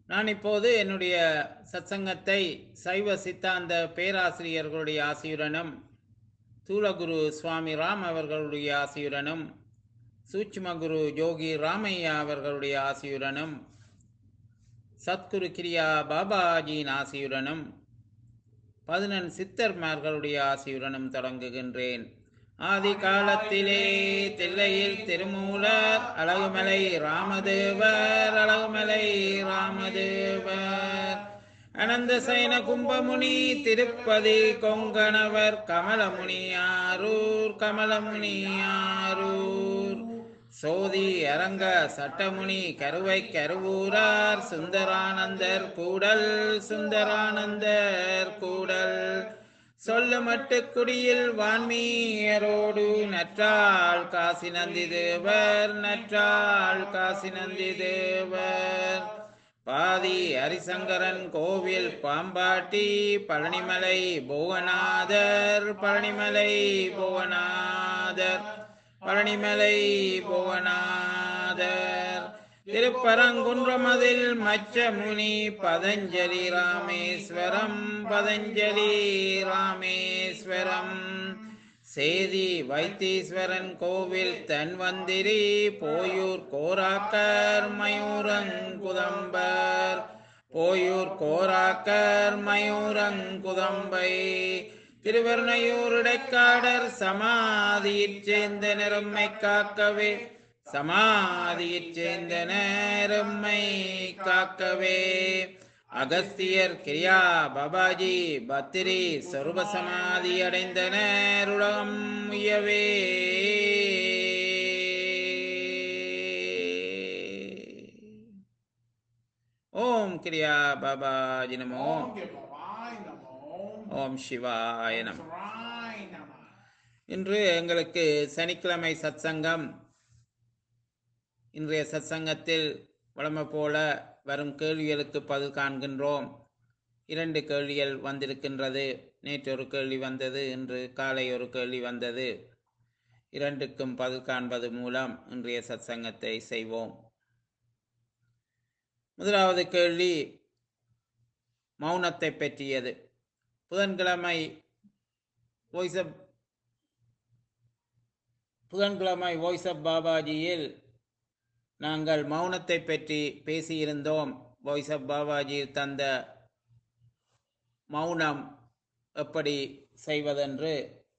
நான் இப்போது என்னுடைய சத்சங்கத்தை சைவ சித்தாந்த பேராசிரியர்களுடைய ஆசியுடனும் தூலகுரு சுவாமி ராம் அவர்களுடைய ஆசியுடனும் சூட்சுமகுரு யோகி ராமையா அவர்களுடைய ஆசியுடனும் சத்குரு கிரியா பாபாஜியின் ஆசியுடனும் பதினெண் சித்தர்மார்களுடைய ஆசியுடனும் தொடங்குகின்றேன் ஆதி காலத்திலே தில்லையில் திருமூலர் அழகுமலை ராமதேவர் அழகுமலை ராமதேவர் அனந்த சைன கும்பமுனி திருப்பதி கொங்கணவர் கமலமுனி ஆரூர் கமலமுனி ஆரூர் சோதி அரங்க சட்டமுனி கருவை கருவூரார் சுந்தரானந்தர் கூடல் சுந்தரானந்தர் கூடல் சொல்லு மட்டுக்குடியில் வான்மீயரோடு நற்றாள் காசி நந்தி தேவர் நற்றாள் காசி நந்தி தேவர் பாதி ஹரிசங்கரன் கோவில் பாம்பாட்டி பழனிமலை புவனாதர் பழனிமலை புவனாதர் பழனிமலை புவனாதர் திருப்பரங்குன்றமதில் மச்சமுனி பதஞ்சலி ராமேஸ்வரம் பதஞ்சலி ராமேஸ்வரம் சேதி வைத்தீஸ்வரன் கோவில் தன்வந்திரி போயூர் கோராக்கர் மயூரங்குதம்பர் போயூர் கோராக்கர் மயூரங்குதம்பை திருவர்ணையூர் இடைக்காடர் சமாதியிற் சேர்ந்த நிறம்மை காக்கவே சமாதியிற் சேர்ந்த நேரம்மை காக்கவே அகஸ்தியர் கிரியா பாபாஜி பத்திரி சொருப சமாதி அடைந்தனர் உலகம் உயவே ஓம் கிரியா பாபாஜி நமோ ஓம் கிருபாய் நமோ ஓம் சிவாய நம சிவாய் நம இன்று எங்களுக்கு சனிக்கிழமை சத்சங்கம் இன்றைய சத்சங்கத்தில் வழமை போல வரும் கேள்விகளுக்கு பதில் காண்கின்றோம் இரண்டு கேள்விகள் வந்திருக்கின்றது நேற்று ஒரு கேள்வி வந்தது இன்று காலை ஒரு கேள்வி வந்தது இரண்டுக்கும் பதில் காண்பது மூலம் இன்றைய சத்சங்கத்தை செய்வோம் முதலாவது கேள்வி மௌனத்தை பற்றியது புதன்கிழமை வாய்ஸ் ஆஃப் புதன்கிழமை வாய்ஸ் ஆஃப் பாபாஜியில் நாங்கள் மௌனத்தை பற்றி பேசியிருந்தோம் வாய்ஸ் ஆஃப் பாபாஜி தந்த மௌனம் எப்படி செய்வதென்று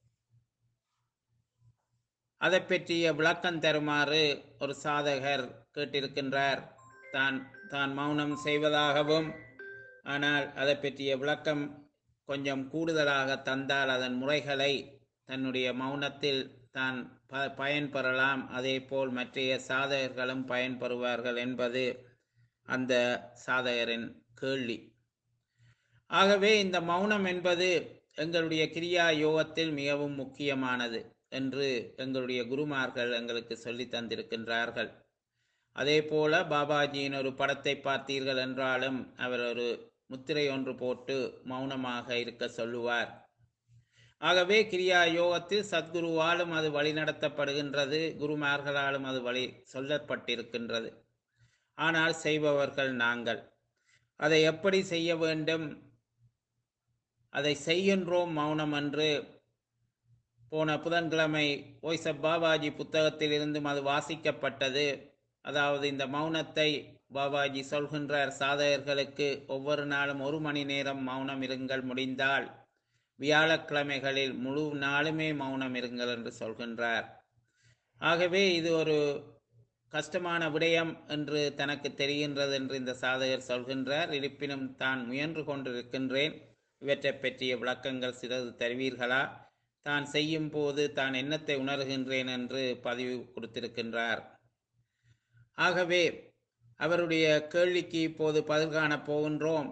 அதை பற்றிய விளக்கம் தருமாறு ஒரு சாதகர் கேட்டிருக்கின்றார் தான் தான் மௌனம் செய்வதாகவும் ஆனால் அதை பற்றிய விளக்கம் கொஞ்சம் கூடுதலாக தந்தால் அதன் முறைகளை தன்னுடைய மௌனத்தில் தான் ப பயன்பெறலாம் அதேபோல் மற்றைய சாதகர்களும் பயன்பெறுவார்கள் என்பது அந்த சாதகரின் கேள்வி ஆகவே இந்த மௌனம் என்பது எங்களுடைய கிரியா யோகத்தில் மிகவும் முக்கியமானது என்று எங்களுடைய குருமார்கள் எங்களுக்கு சொல்லி தந்திருக்கின்றார்கள் அதே போல பாபாஜியின் ஒரு படத்தை பார்த்தீர்கள் என்றாலும் அவர் ஒரு முத்திரை ஒன்று போட்டு மௌனமாக இருக்க சொல்லுவார் ஆகவே கிரியா யோகத்தில் சத்குருவாலும் அது வழிநடத்தப்படுகின்றது குருமார்களாலும் அது வழி சொல்லப்பட்டிருக்கின்றது ஆனால் செய்பவர்கள் நாங்கள் அதை எப்படி செய்ய வேண்டும் அதை செய்கின்றோம் மௌனம் என்று போன புதன்கிழமை வாய்ஸ் ஆஃப் பாபாஜி புத்தகத்தில் இருந்தும் அது வாசிக்கப்பட்டது அதாவது இந்த மௌனத்தை பாபாஜி சொல்கின்றார் சாதகர்களுக்கு ஒவ்வொரு நாளும் ஒரு மணி நேரம் மௌனம் இருங்கள் முடிந்தால் வியாழக்கிழமைகளில் முழு நாளுமே மௌனம் இருங்கள் என்று சொல்கின்றார் ஆகவே இது ஒரு கஷ்டமான விடயம் என்று தனக்கு தெரிகின்றது என்று இந்த சாதகர் சொல்கின்றார் இருப்பினும் தான் முயன்று கொண்டிருக்கின்றேன் இவற்றை பற்றிய விளக்கங்கள் சிறிது தருவீர்களா தான் செய்யும் போது தான் என்னத்தை உணர்கின்றேன் என்று பதிவு கொடுத்திருக்கின்றார் ஆகவே அவருடைய கேள்விக்கு இப்போது பதில் காணப் போகின்றோம்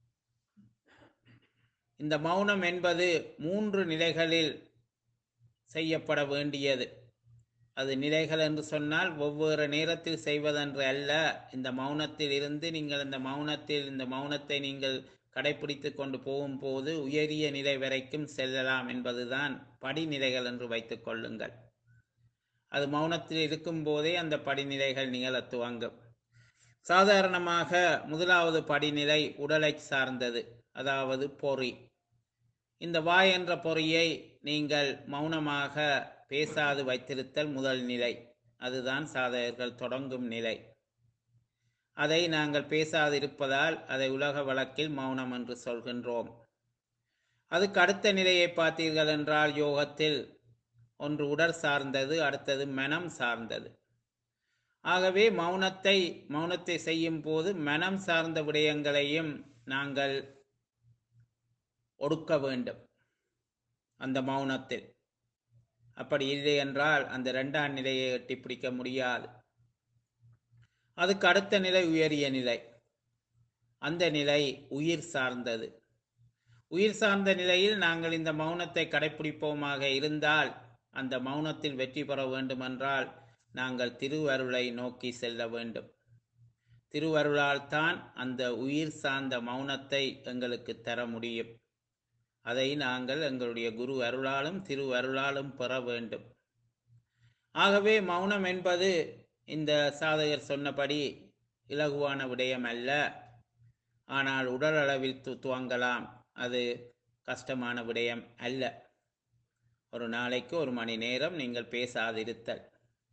இந்த மௌனம் என்பது மூன்று நிலைகளில் செய்யப்பட வேண்டியது அது நிலைகள் என்று சொன்னால் ஒவ்வொரு நேரத்தில் செய்வதென்று அல்ல இந்த மௌனத்தில் இருந்து நீங்கள் இந்த மௌனத்தில் இந்த மௌனத்தை நீங்கள் கடைபிடித்து கொண்டு போகும்போது உயரிய நிலை வரைக்கும் செல்லலாம் என்பதுதான் படிநிலைகள் என்று வைத்துக் கொள்ளுங்கள் அது மௌனத்தில் இருக்கும் போதே அந்த படிநிலைகள் நிகழ துவங்கும் சாதாரணமாக முதலாவது படிநிலை உடலை சார்ந்தது அதாவது பொறி இந்த வாய் என்ற பொறியை நீங்கள் மௌனமாக பேசாது வைத்திருத்தல் முதல் நிலை அதுதான் சாதகர்கள் தொடங்கும் நிலை அதை நாங்கள் பேசாதிருப்பதால் அதை உலக வழக்கில் மௌனம் என்று சொல்கின்றோம் அதுக்கு அடுத்த நிலையை பார்த்தீர்கள் என்றால் யோகத்தில் ஒன்று உடல் சார்ந்தது அடுத்தது மனம் சார்ந்தது ஆகவே மௌனத்தை மௌனத்தை செய்யும் போது மனம் சார்ந்த விடயங்களையும் நாங்கள் ஒடுக்க வேண்டும் அந்த மௌனத்தில் அப்படி இல்லை என்றால் அந்த இரண்டாம் நிலையை எட்டி பிடிக்க முடியாது அதுக்கு அடுத்த நிலை உயரிய நிலை அந்த நிலை உயிர் சார்ந்தது உயிர் சார்ந்த நிலையில் நாங்கள் இந்த மௌனத்தை கடைபிடிப்போமாக இருந்தால் அந்த மௌனத்தில் வெற்றி பெற வேண்டுமென்றால் நாங்கள் திருவருளை நோக்கி செல்ல வேண்டும் திருவருளால் தான் அந்த உயிர் சார்ந்த மௌனத்தை எங்களுக்கு தர முடியும் அதை நாங்கள் எங்களுடைய குரு அருளாலும் திருவருளாலும் பெற வேண்டும் ஆகவே மௌனம் என்பது இந்த சாதகர் சொன்னபடி இலகுவான விடயம் அல்ல ஆனால் உடல் அளவில் து துவங்கலாம் அது கஷ்டமான விடயம் அல்ல ஒரு நாளைக்கு ஒரு மணி நேரம் நீங்கள் பேசாதிருத்தல்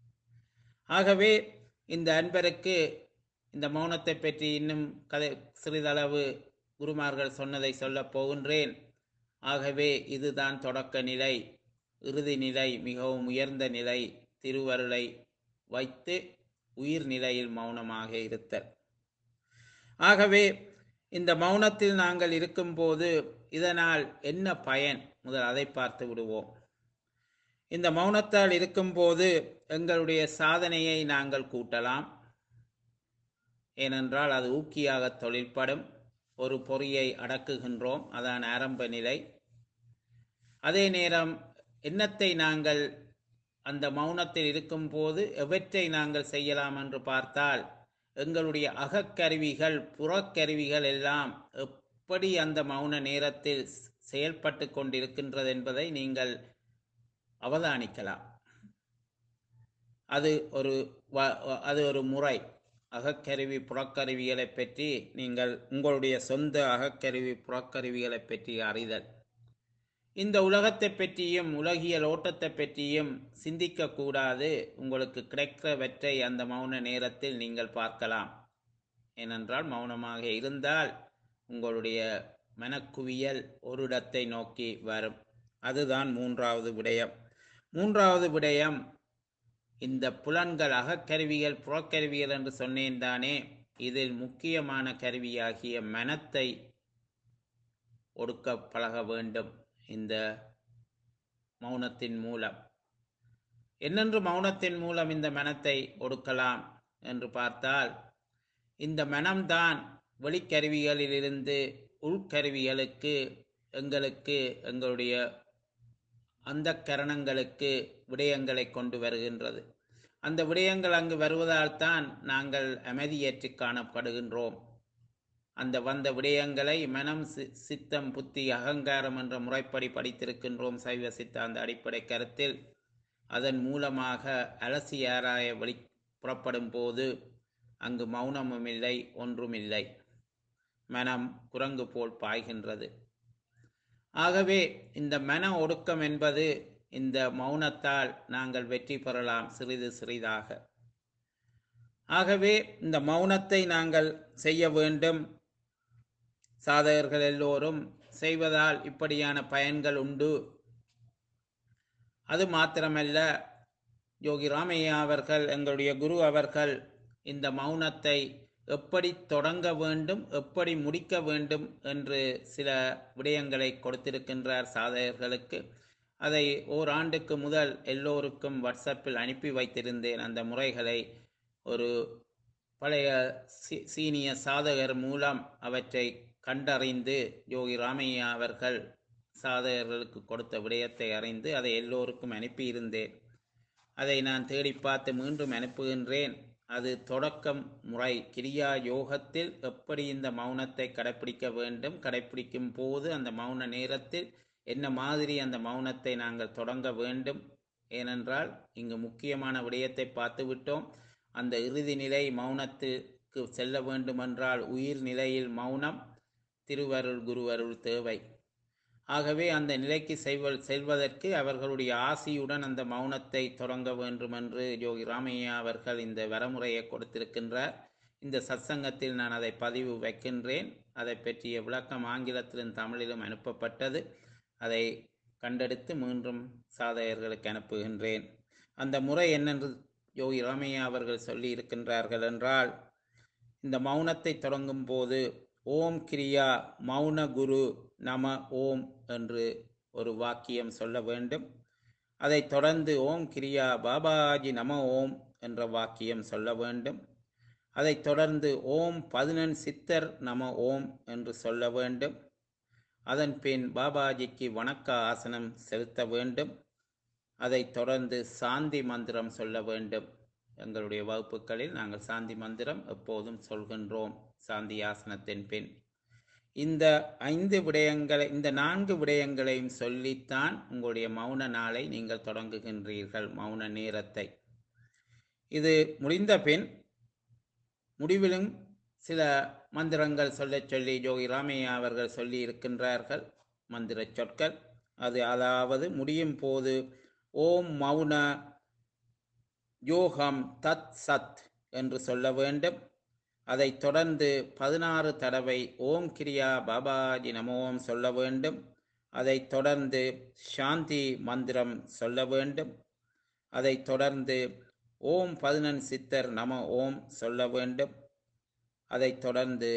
ஆகவே இந்த அன்பருக்கு இந்த மௌனத்தை பற்றி இன்னும் கதை சிறிதளவு குருமார்கள் சொன்னதை சொல்லப் போகின்றேன் ஆகவே இதுதான் தொடக்க நிலை இறுதி நிலை மிகவும் உயர்ந்த நிலை திருவருளை வைத்து உயிர் நிலையில் மௌனமாக இருத்தல் ஆகவே இந்த மௌனத்தில் நாங்கள் இருக்கும்போது இதனால் என்ன பயன் முதல் அதை பார்த்து விடுவோம் இந்த மௌனத்தால் இருக்கும்போது எங்களுடைய சாதனையை நாங்கள் கூட்டலாம் ஏனென்றால் அது ஊக்கியாக தொழிற்படும் ஒரு பொறியை அடக்குகின்றோம் அதான் ஆரம்ப நிலை அதே நேரம் எண்ணத்தை நாங்கள் அந்த மௌனத்தில் இருக்கும்போது எவற்றை நாங்கள் செய்யலாம் என்று பார்த்தால் எங்களுடைய அகக்கருவிகள் புறக்கருவிகள் எல்லாம் எப்படி அந்த மௌன நேரத்தில் செயல்பட்டு கொண்டிருக்கின்றது என்பதை நீங்கள் அவதானிக்கலாம் அது ஒரு அது ஒரு முறை அகக்கருவி புறக்கருவிகளை பற்றி நீங்கள் உங்களுடைய சொந்த அகக்கருவி புறக்கருவிகளை பற்றி அறிதல் இந்த உலகத்தை பற்றியும் உலகியல் ஓட்டத்தை பற்றியும் சிந்திக்க கூடாது உங்களுக்கு கிடைக்கிறவற்றை அந்த மௌன நேரத்தில் நீங்கள் பார்க்கலாம் ஏனென்றால் மௌனமாக இருந்தால் உங்களுடைய மனக்குவியல் ஒரு இடத்தை நோக்கி வரும் அதுதான் மூன்றாவது விடயம் மூன்றாவது விடயம் இந்த புலன்கள் அகக்கருவிகள் புறக்கருவிகள் என்று சொன்னேன் தானே இதில் முக்கியமான கருவியாகிய மனத்தை ஒடுக்க பழக வேண்டும் இந்த மௌனத்தின் மூலம் என்னென்று மௌனத்தின் மூலம் இந்த மனத்தை ஒடுக்கலாம் என்று பார்த்தால் இந்த மனம்தான் வெளிக்கருவிகளிலிருந்து உள்கருவிகளுக்கு எங்களுக்கு எங்களுடைய அந்த கரணங்களுக்கு விடயங்களை கொண்டு வருகின்றது அந்த விடயங்கள் அங்கு வருவதால் தான் நாங்கள் அமைதியேற்று காணப்படுகின்றோம் அந்த வந்த விடயங்களை மனம் சித்தம் புத்தி அகங்காரம் என்ற முறைப்படி படித்திருக்கின்றோம் சைவ சித்தாந்த அடிப்படை கருத்தில் அதன் மூலமாக அலசி ஆராய வழி புறப்படும் போது அங்கு மௌனமும் இல்லை ஒன்றும் இல்லை மனம் குரங்கு போல் பாய்கின்றது ஆகவே இந்த மன ஒடுக்கம் என்பது இந்த மௌனத்தால் நாங்கள் வெற்றி பெறலாம் சிறிது சிறிதாக ஆகவே இந்த மௌனத்தை நாங்கள் செய்ய வேண்டும் சாதகர்கள் எல்லோரும் செய்வதால் இப்படியான பயன்கள் உண்டு அது மாத்திரமல்ல யோகி ராமையா அவர்கள் எங்களுடைய குரு அவர்கள் இந்த மௌனத்தை எப்படி தொடங்க வேண்டும் எப்படி முடிக்க வேண்டும் என்று சில விடயங்களை கொடுத்திருக்கின்றார் சாதகர்களுக்கு அதை ஓராண்டுக்கு முதல் எல்லோருக்கும் வாட்ஸ்அப்பில் அனுப்பி வைத்திருந்தேன் அந்த முறைகளை ஒரு பழைய சீனிய சாதகர் மூலம் அவற்றை கண்டறிந்து யோகி ராமையா அவர்கள் சாதகர்களுக்கு கொடுத்த விடயத்தை அறிந்து அதை எல்லோருக்கும் அனுப்பியிருந்தேன் அதை நான் தேடி பார்த்து மீண்டும் அனுப்புகின்றேன் அது தொடக்கம் முறை கிரியா யோகத்தில் எப்படி இந்த மௌனத்தை கடைப்பிடிக்க வேண்டும் கடைப்பிடிக்கும் போது அந்த மௌன நேரத்தில் என்ன மாதிரி அந்த மௌனத்தை நாங்கள் தொடங்க வேண்டும் ஏனென்றால் இங்கு முக்கியமான விடயத்தை பார்த்து விட்டோம் அந்த இறுதி நிலை மௌனத்து நிலைக்கு செல்ல வேண்டுமென்றால் உயிர் நிலையில் மௌனம் திருவருள் குருவருள் தேவை ஆகவே அந்த நிலைக்கு செல்வ செல்வதற்கு அவர்களுடைய ஆசியுடன் அந்த மௌனத்தை தொடங்க வேண்டும் என்று யோகி ராமையா அவர்கள் இந்த வரமுறையை கொடுத்திருக்கின்றார் இந்த சத்சங்கத்தில் நான் அதை பதிவு வைக்கின்றேன் அதை பற்றிய விளக்கம் ஆங்கிலத்திலும் தமிழிலும் அனுப்பப்பட்டது அதை கண்டெடுத்து மீண்டும் சாதகர்களுக்கு அனுப்புகின்றேன் அந்த முறை என்னென்று யோகி ராமையா அவர்கள் சொல்லி இருக்கின்றார்கள் என்றால் இந்த மௌனத்தை தொடங்கும் போது ஓம் கிரியா மௌன குரு நம ஓம் என்று ஒரு வாக்கியம் சொல்ல வேண்டும் அதைத் தொடர்ந்து ஓம் கிரியா பாபாஜி நம ஓம் என்ற வாக்கியம் சொல்ல வேண்டும் அதைத் தொடர்ந்து ஓம் பதினெண் சித்தர் நம ஓம் என்று சொல்ல வேண்டும் அதன் பின் பாபாஜிக்கு வணக்க ஆசனம் செலுத்த வேண்டும் அதைத் தொடர்ந்து சாந்தி மந்திரம் சொல்ல வேண்டும் எங்களுடைய வகுப்புகளில் நாங்கள் சாந்தி மந்திரம் எப்போதும் சொல்கின்றோம் சாந்தி ஆசனத்தின் பின் இந்த ஐந்து விடயங்களை இந்த நான்கு விடயங்களையும் சொல்லித்தான் உங்களுடைய மௌன நாளை நீங்கள் தொடங்குகின்றீர்கள் மௌன நேரத்தை இது முடிந்த பின் முடிவிலும் சில மந்திரங்கள் சொல்லச் சொல்லி யோகி ராமையா அவர்கள் சொல்லி இருக்கின்றார்கள் மந்திர சொற்கள் அது அதாவது முடியும் போது ஓம் மௌன யோகம் தத் சத் என்று சொல்ல வேண்டும் அதைத் தொடர்ந்து பதினாறு தடவை ஓம் கிரியா பாபாஜி நமோம் சொல்ல வேண்டும் அதைத் தொடர்ந்து சாந்தி மந்திரம் சொல்ல வேண்டும் அதைத் தொடர்ந்து ஓம் பதினெண் சித்தர் நம ஓம் சொல்ல வேண்டும் அதைத் தொடர்ந்து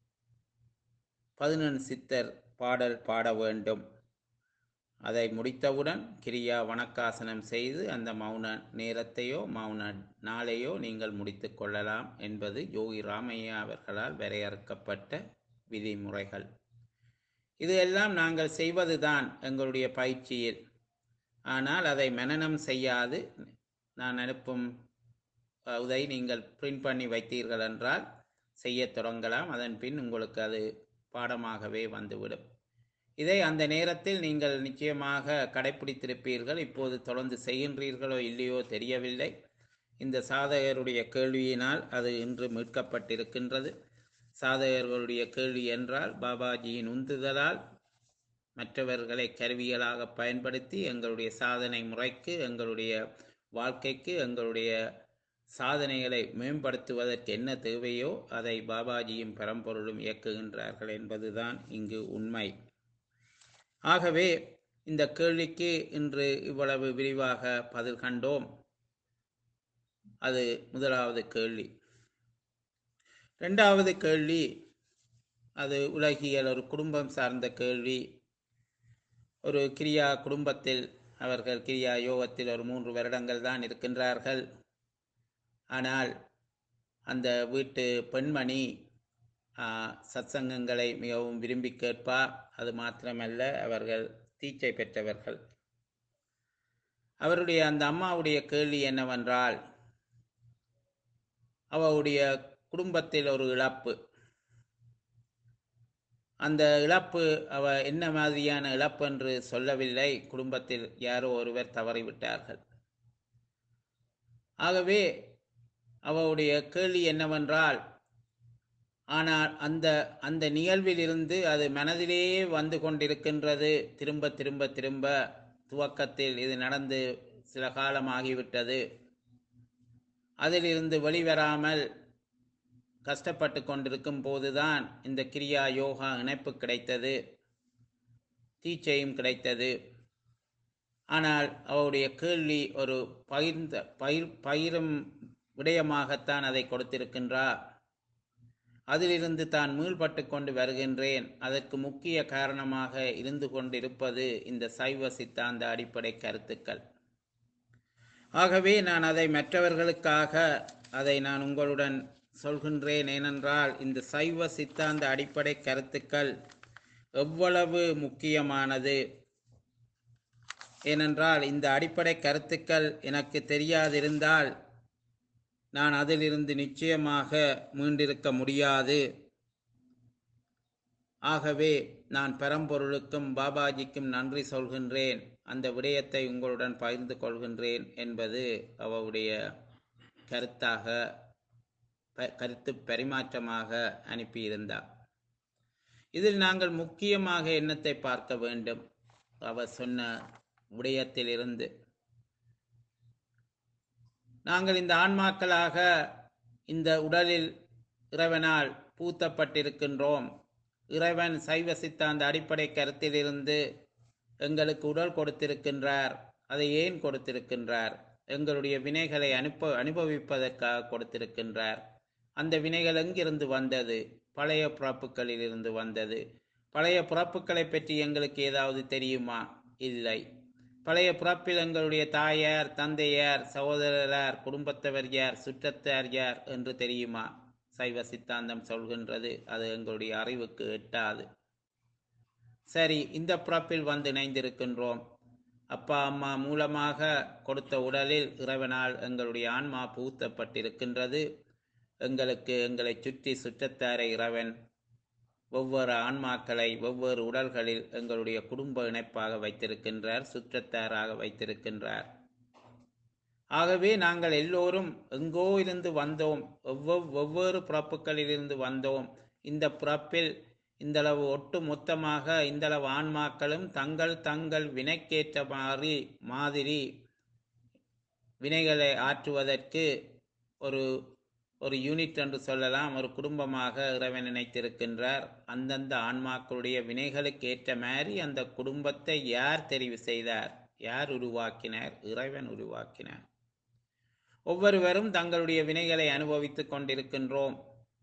பதினெண் சித்தர் பாடல் பாட வேண்டும் அதை முடித்தவுடன் கிரியா வணக்காசனம் செய்து அந்த மௌன நேரத்தையோ மௌன நாளையோ நீங்கள் முடித்து கொள்ளலாம் என்பது யோகி ராமையா அவர்களால் வரையறுக்கப்பட்ட விதிமுறைகள் இது எல்லாம் நாங்கள் செய்வதுதான் எங்களுடைய பயிற்சியில் ஆனால் அதை மனனம் செய்யாது நான் அனுப்பும் இதை நீங்கள் பிரிண்ட் பண்ணி வைத்தீர்கள் என்றால் செய்யத் தொடங்கலாம் அதன் பின் உங்களுக்கு அது பாடமாகவே வந்துவிடும் இதை அந்த நேரத்தில் நீங்கள் நிச்சயமாக கடைபிடித்திருப்பீர்கள் இப்போது தொடர்ந்து செய்கின்றீர்களோ இல்லையோ தெரியவில்லை இந்த சாதகருடைய கேள்வியினால் அது இன்று மீட்கப்பட்டிருக்கின்றது சாதகர்களுடைய கேள்வி என்றால் பாபாஜியின் உந்துதலால் மற்றவர்களை கருவிகளாக பயன்படுத்தி எங்களுடைய சாதனை முறைக்கு எங்களுடைய வாழ்க்கைக்கு எங்களுடைய சாதனைகளை மேம்படுத்துவதற்கு என்ன தேவையோ அதை பாபாஜியும் பரம்பொருளும் இயக்குகின்றார்கள் என்பதுதான் இங்கு உண்மை ஆகவே இந்த கேள்விக்கு இன்று இவ்வளவு விரிவாக பதில் கண்டோம் அது முதலாவது கேள்வி இரண்டாவது கேள்வி அது உலகியல் ஒரு குடும்பம் சார்ந்த கேள்வி ஒரு கிரியா குடும்பத்தில் அவர்கள் கிரியா யோகத்தில் ஒரு மூன்று வருடங்கள் தான் இருக்கின்றார்கள் ஆனால் அந்த வீட்டு பெண்மணி சத்சங்கங்களை மிகவும் விரும்பி கேட்பார் அது மாத்திரமல்ல அவர்கள் தீட்சை பெற்றவர்கள் அவருடைய அந்த அம்மாவுடைய கேள்வி என்னவென்றால் அவருடைய குடும்பத்தில் ஒரு இழப்பு அந்த இழப்பு அவ என்ன மாதிரியான இழப்பு என்று சொல்லவில்லை குடும்பத்தில் யாரோ ஒருவர் தவறிவிட்டார்கள் ஆகவே அவருடைய கேள்வி என்னவென்றால் ஆனால் அந்த அந்த நிகழ்விலிருந்து அது மனதிலேயே வந்து கொண்டிருக்கின்றது திரும்ப திரும்ப திரும்ப துவக்கத்தில் இது நடந்து சில காலம் ஆகிவிட்டது அதிலிருந்து வெளிவராமல் கஷ்டப்பட்டு கொண்டிருக்கும் போதுதான் இந்த கிரியா யோகா இணைப்பு கிடைத்தது தீச்சையும் கிடைத்தது ஆனால் அவருடைய கேள்வி ஒரு பகிர்ந்த பயிர் பயிரும் விடயமாகத்தான் அதை கொடுத்திருக்கின்றார் அதிலிருந்து தான் மீள்பட்டு கொண்டு வருகின்றேன் அதற்கு முக்கிய காரணமாக இருந்து கொண்டிருப்பது இந்த சைவ சித்தாந்த அடிப்படை கருத்துக்கள் ஆகவே நான் அதை மற்றவர்களுக்காக அதை நான் உங்களுடன் சொல்கின்றேன் ஏனென்றால் இந்த சைவ சித்தாந்த அடிப்படை கருத்துக்கள் எவ்வளவு முக்கியமானது ஏனென்றால் இந்த அடிப்படை கருத்துக்கள் எனக்கு தெரியாதிருந்தால் நான் அதிலிருந்து நிச்சயமாக மீண்டிருக்க முடியாது ஆகவே நான் பரம்பொருளுக்கும் பாபாஜிக்கும் நன்றி சொல்கின்றேன் அந்த விடயத்தை உங்களுடன் பகிர்ந்து கொள்கின்றேன் என்பது அவருடைய கருத்தாக ப- கருத்து பரிமாற்றமாக அனுப்பியிருந்தார் இதில் நாங்கள் முக்கியமாக என்னத்தை பார்க்க வேண்டும் அவர் சொன்ன விடயத்திலிருந்து நாங்கள் இந்த ஆன்மாக்களாக இந்த உடலில் இறைவனால் பூத்தப்பட்டிருக்கின்றோம் இறைவன் சைவ சித்தாந்த அடிப்படை கருத்திலிருந்து எங்களுக்கு உடல் கொடுத்திருக்கின்றார் அதை ஏன் கொடுத்திருக்கின்றார் எங்களுடைய வினைகளை அனுப்ப அனுபவிப்பதற்காக கொடுத்திருக்கின்றார் அந்த வினைகள் எங்கிருந்து வந்தது பழைய பிறப்புகளில் இருந்து வந்தது பழைய பிறப்புகளை பற்றி எங்களுக்கு ஏதாவது தெரியுமா இல்லை பழைய பிறப்பில் எங்களுடைய தாயார் தந்தையார் சகோதரர் குடும்பத்தவர் யார் சுற்றத்தார் யார் என்று தெரியுமா சைவ சித்தாந்தம் சொல்கின்றது அது எங்களுடைய அறிவுக்கு எட்டாது சரி இந்த பிறப்பில் வந்து இணைந்திருக்கின்றோம் அப்பா அம்மா மூலமாக கொடுத்த உடலில் இறைவனால் எங்களுடைய ஆன்மா பூத்தப்பட்டிருக்கின்றது எங்களுக்கு எங்களை சுற்றி சுற்றத்தாரை இறைவன் ஒவ்வொரு ஆன்மாக்களை ஒவ்வொரு உடல்களில் எங்களுடைய குடும்ப இணைப்பாக வைத்திருக்கின்றார் சுற்றத்தாராக வைத்திருக்கின்றார் ஆகவே நாங்கள் எல்லோரும் எங்கோ இருந்து வந்தோம் ஒவ்வொரு ஒவ்வொரு பிறப்புகளிலிருந்து வந்தோம் இந்த பிறப்பில் இந்தளவு ஒட்டு மொத்தமாக இந்தளவு ஆன்மாக்களும் தங்கள் தங்கள் வினைக்கேற்ற மாதிரி மாதிரி வினைகளை ஆற்றுவதற்கு ஒரு ஒரு யூனிட் என்று சொல்லலாம் ஒரு குடும்பமாக இறைவன் நினைத்திருக்கின்றார் அந்தந்த ஆன்மாக்களுடைய வினைகளுக்கு ஏற்ற மாதிரி அந்த குடும்பத்தை யார் தெரிவு செய்தார் யார் உருவாக்கினார் இறைவன் உருவாக்கினார் ஒவ்வொருவரும் தங்களுடைய வினைகளை அனுபவித்துக் கொண்டிருக்கின்றோம்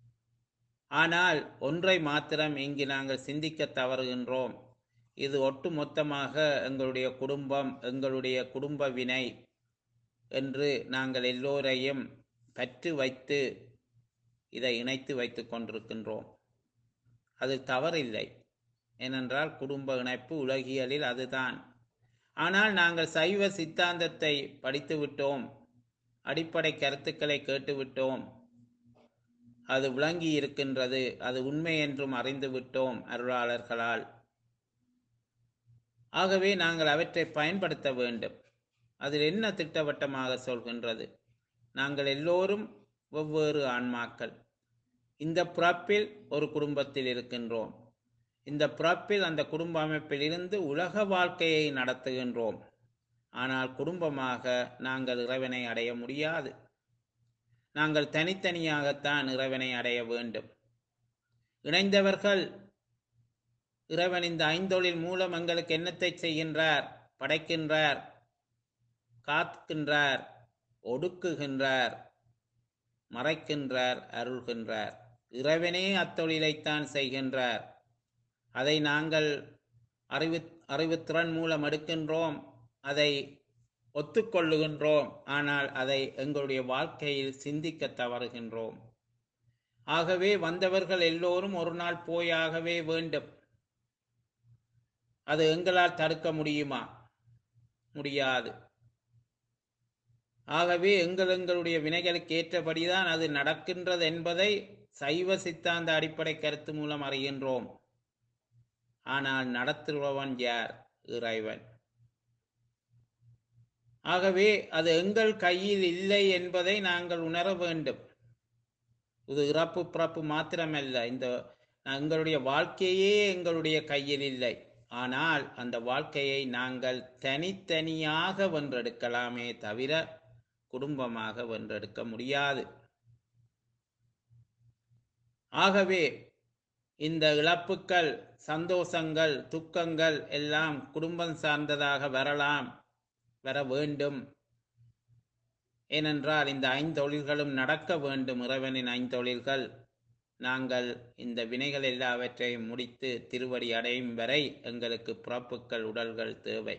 ஆனால் ஒன்றை மாத்திரம் இங்கு நாங்கள் சிந்திக்க தவறுகின்றோம் இது ஒட்டு மொத்தமாக எங்களுடைய குடும்பம் எங்களுடைய குடும்ப வினை என்று நாங்கள் எல்லோரையும் பற்று வைத்து இதை இணைத்து வைத்துக் கொண்டிருக்கின்றோம் அது தவறில்லை ஏனென்றால் குடும்ப இணைப்பு உலகியலில் அதுதான் ஆனால் நாங்கள் சைவ சித்தாந்தத்தை படித்து விட்டோம் அடிப்படை கருத்துக்களை கேட்டுவிட்டோம் அது விளங்கி இருக்கின்றது அது உண்மை என்றும் அறிந்து விட்டோம் அருளாளர்களால் ஆகவே நாங்கள் அவற்றை பயன்படுத்த வேண்டும் அதில் என்ன திட்டவட்டமாக சொல்கின்றது நாங்கள் எல்லோரும் வெவ்வேறு ஆன்மாக்கள் இந்த பிறப்பில் ஒரு குடும்பத்தில் இருக்கின்றோம் இந்த பிறப்பில் அந்த குடும்ப அமைப்பில் இருந்து உலக வாழ்க்கையை நடத்துகின்றோம் ஆனால் குடும்பமாக நாங்கள் இறைவனை அடைய முடியாது நாங்கள் தனித்தனியாகத்தான் இறைவனை அடைய வேண்டும் இணைந்தவர்கள் இறைவன் இந்த ஐந்தொழில் மூலம் எங்களுக்கு என்னத்தை செய்கின்றார் படைக்கின்றார் காக்கின்றார் ஒடுக்குகின்றார் மறைக்கின்றார் அருள்கின்றார் இறைவனே அத்தொழிலைத்தான் செய்கின்றார் அதை நாங்கள் அறிவு அறிவுத்திறன் மூலம் எடுக்கின்றோம் அதை ஒத்துக்கொள்ளுகின்றோம் ஆனால் அதை எங்களுடைய வாழ்க்கையில் சிந்திக்க தவறுகின்றோம் ஆகவே வந்தவர்கள் எல்லோரும் ஒரு நாள் போயாகவே வேண்டும் அது எங்களால் தடுக்க முடியுமா முடியாது ஆகவே எங்கள் எங்களுடைய வினைகளுக்கு ஏற்றபடிதான் அது நடக்கின்றது என்பதை சைவ சித்தாந்த அடிப்படை கருத்து மூலம் அறிகின்றோம் ஆனால் நடத்துபவன் யார் இறைவன் ஆகவே அது எங்கள் கையில் இல்லை என்பதை நாங்கள் உணர வேண்டும் இது இறப்பு பிறப்பு மாத்திரமல்ல இந்த எங்களுடைய வாழ்க்கையே எங்களுடைய கையில் இல்லை ஆனால் அந்த வாழ்க்கையை நாங்கள் தனித்தனியாக வென்றெடுக்கலாமே தவிர குடும்பமாக வென்றெடுக்க முடியாது ஆகவே இந்த இழப்புக்கள் சந்தோஷங்கள் துக்கங்கள் எல்லாம் குடும்பம் சார்ந்ததாக வரலாம் வர வேண்டும் ஏனென்றால் இந்த ஐந்தொழில்களும் நடக்க வேண்டும் இறைவனின் ஐந்தொழில்கள் நாங்கள் இந்த வினைகள் எல்லாவற்றையும் முடித்து திருவடி அடையும் வரை எங்களுக்கு பிறப்புக்கள் உடல்கள் தேவை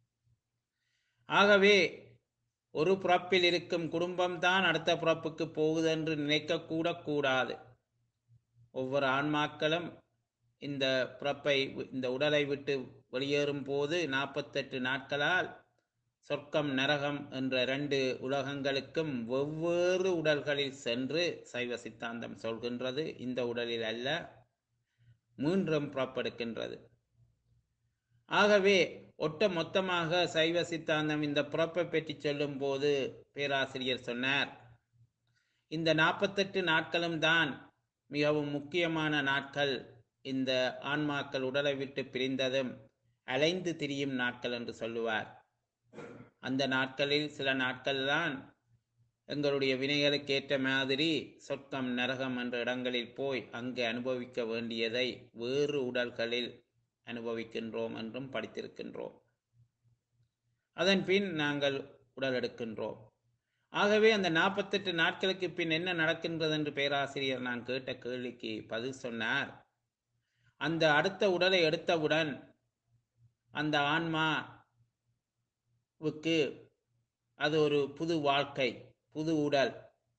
ஆகவே ஒரு பிறப்பில் இருக்கும் குடும்பம்தான் அடுத்த பிறப்புக்கு போகுதென்று நினைக்கக்கூட கூடாது ஒவ்வொரு ஆன்மாக்களும் இந்த பிறப்பை இந்த உடலை விட்டு வெளியேறும் போது நாற்பத்தெட்டு நாட்களால் சொர்க்கம் நரகம் என்ற இரண்டு உலகங்களுக்கும் வெவ்வேறு உடல்களில் சென்று சைவ சித்தாந்தம் சொல்கின்றது இந்த உடலில் அல்ல மீண்டும் புறப்படுக்கின்றது ஆகவே ஒட்ட மொத்தமாக சைவ சித்தாந்தம் இந்த பிறப்பை பற்றி சொல்லும் போது பேராசிரியர் சொன்னார் இந்த நாற்பத்தெட்டு நாட்களும் தான் மிகவும் முக்கியமான நாட்கள் இந்த ஆன்மாக்கள் உடலை விட்டு பிரிந்ததும் அலைந்து திரியும் நாட்கள் என்று சொல்லுவார் அந்த நாட்களில் சில நாட்கள் தான் எங்களுடைய வினைகளுக்கு ஏற்ற மாதிரி சொர்க்கம் நரகம் என்ற இடங்களில் போய் அங்கு அனுபவிக்க வேண்டியதை வேறு உடல்களில் அனுபவிக்கின்றோம் என்றும் படித்திருக்கின்றோம் அதன் பின் நாங்கள் உடல் எடுக்கின்றோம் ஆகவே அந்த நாற்பத்தெட்டு நாட்களுக்கு பின் என்ன நடக்கின்றது என்று பேராசிரியர் நான் கேட்ட கேள்விக்கு பதில் சொன்னார் அந்த அடுத்த உடலை எடுத்தவுடன் அந்த ஆன்மாவுக்கு அது ஒரு புது வாழ்க்கை புது உடல்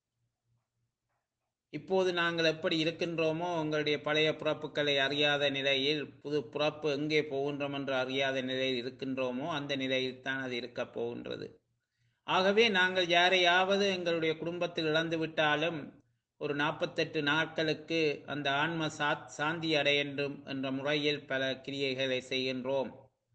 இப்போது நாங்கள் எப்படி இருக்கின்றோமோ உங்களுடைய பழைய பிறப்புகளை அறியாத நிலையில் புது பிறப்பு எங்கே போகின்றோம் என்று அறியாத நிலையில் இருக்கின்றோமோ அந்த நிலையில் தான் அது இருக்கப் போகின்றது ஆகவே நாங்கள் யாரையாவது எங்களுடைய குடும்பத்தில் இழந்து விட்டாலும் ஒரு நாற்பத்தெட்டு நாட்களுக்கு அந்த ஆன்ம சா சாந்தி அடையண்டும் என்ற முறையில் பல கிரியைகளை செய்கின்றோம்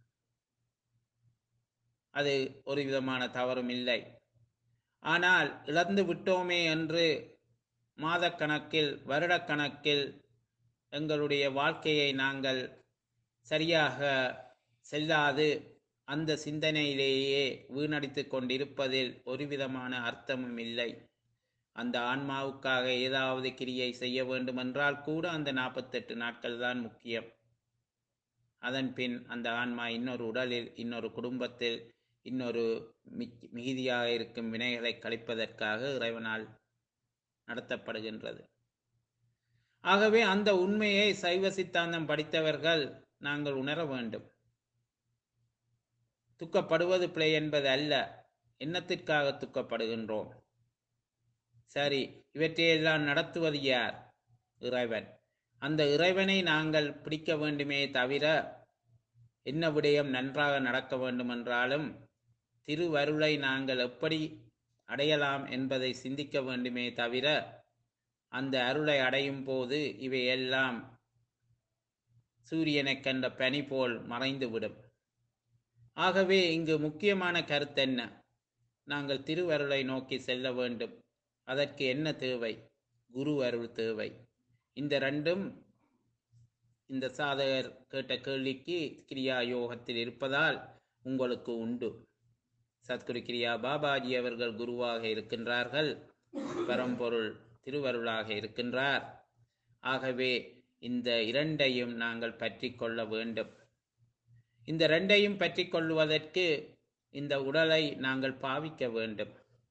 அது ஒரு விதமான தவறும் இல்லை ஆனால் இழந்து விட்டோமே என்று மாதக்கணக்கில் வருடக்கணக்கில் எங்களுடைய வாழ்க்கையை நாங்கள் சரியாக செல்லாது அந்த சிந்தனையிலேயே வீணடித்து கொண்டிருப்பதில் ஒரு விதமான அர்த்தமும் இல்லை அந்த ஆன்மாவுக்காக ஏதாவது கிரியை செய்ய வேண்டுமென்றால் கூட அந்த நாற்பத்தெட்டு நாட்கள் தான் முக்கியம் அதன் பின் அந்த ஆன்மா இன்னொரு உடலில் இன்னொரு குடும்பத்தில் இன்னொரு மிக்- மிகுதியாக இருக்கும் வினைகளை கழிப்பதற்காக இறைவனால் நடத்தப்படுகின்றது ஆகவே அந்த உண்மையை சைவ சித்தாந்தம் படித்தவர்கள் நாங்கள் உணர வேண்டும் துக்கப்படுவது பிழை என்பது அல்ல எண்ணத்திற்காக துக்கப்படுகின்றோம் சரி இவற்றையெல்லாம் நடத்துவது யார் இறைவன் அந்த இறைவனை நாங்கள் பிடிக்க வேண்டுமே தவிர என்ன விடயம் நன்றாக நடக்க வேண்டுமென்றாலும் திருவருளை நாங்கள் எப்படி அடையலாம் என்பதை சிந்திக்க வேண்டுமே தவிர அந்த அருளை அடையும் போது இவையெல்லாம் சூரியனைக் கண்ட பனி போல் மறைந்துவிடும் ஆகவே இங்கு முக்கியமான கருத்தென்ன நாங்கள் திருவருளை நோக்கி செல்ல வேண்டும் அதற்கு என்ன தேவை குரு அருள் தேவை இந்த ரெண்டும் இந்த சாதகர் கேட்ட கேள்விக்கு கிரியா யோகத்தில் இருப்பதால் உங்களுக்கு உண்டு சத்குரு கிரியா பாபாஜி அவர்கள் குருவாக இருக்கின்றார்கள் பரம்பொருள் திருவருளாக இருக்கின்றார் ஆகவே இந்த இரண்டையும் நாங்கள் பற்றி கொள்ள வேண்டும் இந்த ரெண்டையும் பற்றி கொள்வதற்கு இந்த உடலை நாங்கள் பாவிக்க வேண்டும்